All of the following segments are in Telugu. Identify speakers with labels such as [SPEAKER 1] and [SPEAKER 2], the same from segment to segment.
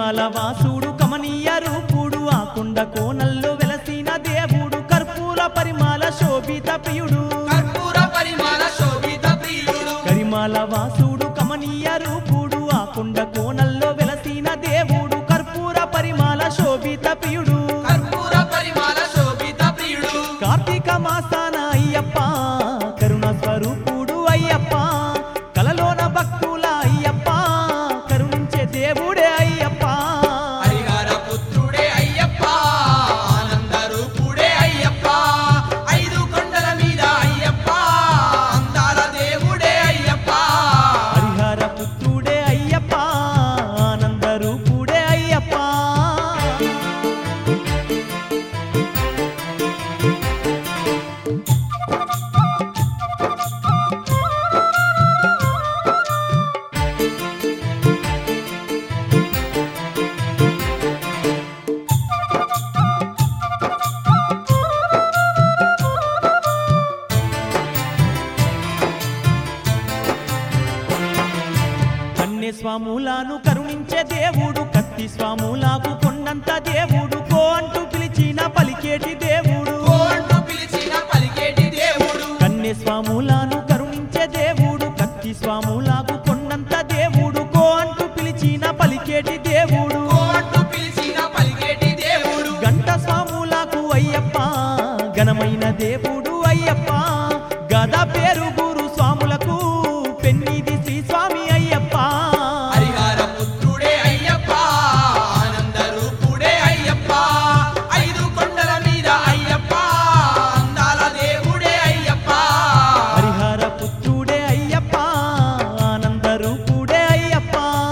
[SPEAKER 1] కరిమాల వాసుడు కమనీయ రూపుడు ఆ కొండ కోనల్లో వెలసిన దేవుడు కర్పూర పరిమాల శోభిత ప్రియుడు
[SPEAKER 2] కర్పూర పరిమళ శోభిత ప్రియుడు
[SPEAKER 1] కరిమాల వాసుడు కమనీయ రూపుడు ఆ కొండ కోనల్లో వెలసిన దేవుడు కర్పూర పరిమాల శోభిత ప్రియుడు
[SPEAKER 2] కర్పూర పరిమళ శోభిత ప్రియుడు
[SPEAKER 1] కార్తీక మాసాన అయ్యప్ప కరుణ స్వరూపుడు అయ్యప్ప కలలోన భక్తుల అయ్యప్ప కరుణించే దేవుడే అయ్యప్ప
[SPEAKER 2] హరిహర పుత్రుడే అయ్యప్ప ఆనంద రూపుడే అయ్యప్ప ఐదు కొండల మీద అయ్యప్ప అందాల దేవుడే అయ్యప్ప
[SPEAKER 1] హరిహర పుత్రుడే అయ్యప్ప ఆనంద రూపుడే అయ్యప్ప కన్నె స్వాములను కరుణించే దేవుడు కత్తి స్వాములకు కొండంత దేవుడు కో అంటూ పిలిచిన పలికేటి దేవుడు
[SPEAKER 2] ఓ అంటూ పిలిచిన పలికేటి దేవుడు
[SPEAKER 1] కన్నె స్వాములను కరుణించే దేవుడు కత్తి స్వాములకు కొండంత దేవుడు కో అంటూ పిలిచిన పలికేటి దేవుడు
[SPEAKER 2] ఓ అంటూ పిలిచిన పలికేటి దేవుడు
[SPEAKER 1] గంట స్వాములకు అయ్యప్ప ఘనమైన దేవుడు అయ్యప్ప గద పేరు గురు స్వాములకు పెన్నిది శ్రీ స్వామి అయ్యప్ప
[SPEAKER 2] హరిహర పుత్రుడే అయ్యప్ప ఆనంద రూపుడే అయ్యప్ప ఐదు కొండల మీద అయ్యప్ప అందాల దేవుడే అయ్యప్ప
[SPEAKER 1] హరిహర పుత్రుడే అయ్యప్ప ఆనంద రూపుడే అయ్యప్ప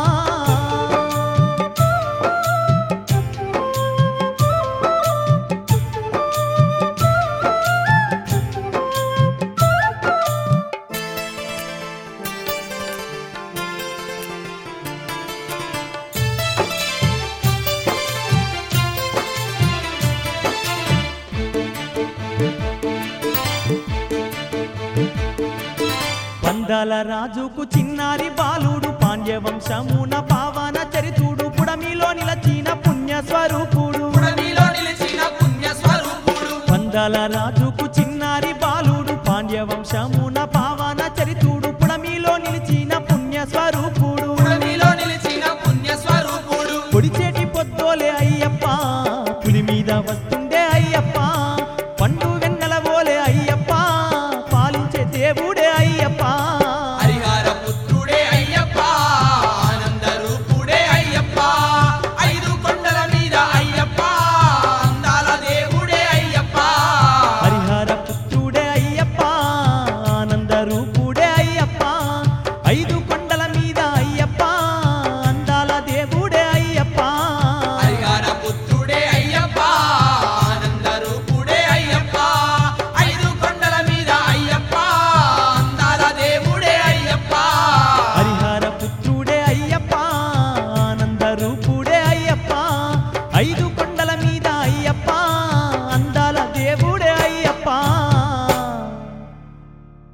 [SPEAKER 1] పందాల రాజుకు చిన్నారి బాలుడు పాండ్యవంశమున పావన చరితుడు పుడమిలో నిలచిన పుణ్య స్వరూపుడు
[SPEAKER 2] పుడమిలో నిలిచిన పుణ్య స్వరూపుడు
[SPEAKER 1] పందాల రాజుకు చిన్నారి బాలుడు పాండ్యవంశమున